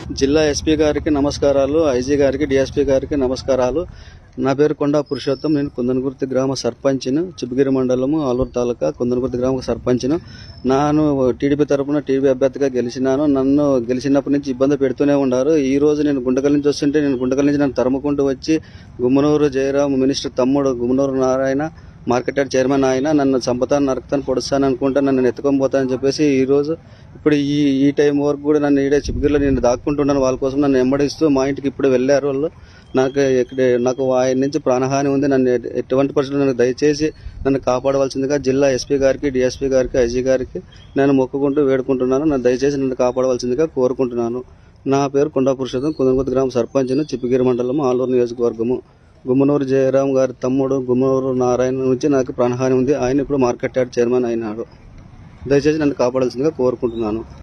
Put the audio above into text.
జిల్లా ఎస్పీ గారికి నమస్కారాలు ఐజీ గారికి డిఎస్పీ గారికి నమస్కారాలు నా పేరు కొండా పురుషోత్తం నేను కుందనగుర్తి గ్రామ సర్పంచ్ను చిబ్బగిరి మండలము ఆలూరు తాలూకా కుందనగుర్తి గ్రామ సర్పంచ్ను నాను టీడీపీ తరపున టీడీపీ అభ్యర్థిగా గెలిచినాను నన్ను గెలిచినప్పటి నుంచి ఇబ్బంది పెడుతూనే ఉన్నారు ఈ రోజు నేను గుండకల్ నుంచి వస్తుంటే నేను గుండకల్ నుంచి నన్ను తరుముకుంటూ వచ్చి గుమ్మనూరు జయరాం మినిస్టర్ తమ్ముడు Gummanuru Narayana market yard chairman ఆయన నన్ను చంపుతాను నరకుతాను పొడుస్తాను అనుకుంటా నన్ను ఎత్తుకొని పోతానని చెప్పేసి ఈ రోజు ఇప్పుడు ఈ ఈ టైం వరకు కూడా నన్ను ఈడే చిప్పగిరిలో నేను దాక్కుంటున్నాను వాళ్ళ కోసం నన్ను వెంబడిస్తూ మా ఇంటికి ఇప్పుడు వెళ్ళారు వాళ్ళు నాకు ఇక్కడ నాకు ఆయన నుంచి ప్రాణహాని ఉంది నన్ను ఎట్- ఎటువంటి పరిస్థితుల్లో నన్ను దయచేసి నన్ను కాపాడవలసిందిగా జిల్లా ఎస్పీ గారికి డిఎస్పీ గారికి ఐజీ గారికి నేను మొక్కుకుంటూ వేడుకుంటున్నాను నన్ను దయచేసి నన్ను కాపాడవలసిందిగా కోరుకుంటున్నాను నా పేరు కొండా పురుషోత్తం కుందనగుర్తి గ్రామ సర్పంచ్ను చిప్పగిరి మండలం ఆలూరు నియోజకవర్గము గుమ్మనూరు జయరాం గారి తమ్ముడు గుమ్మనూరు నారాయణ నుంచి నాకు ప్రాణహాని ఉంది ఆయన ఇప్పుడు మార్కెట్ యార్డ్ చైర్మన్ అయినాడు దయచేసి నన్ను కాపాడాల్సిందిగా కోరుకుంటున్నాను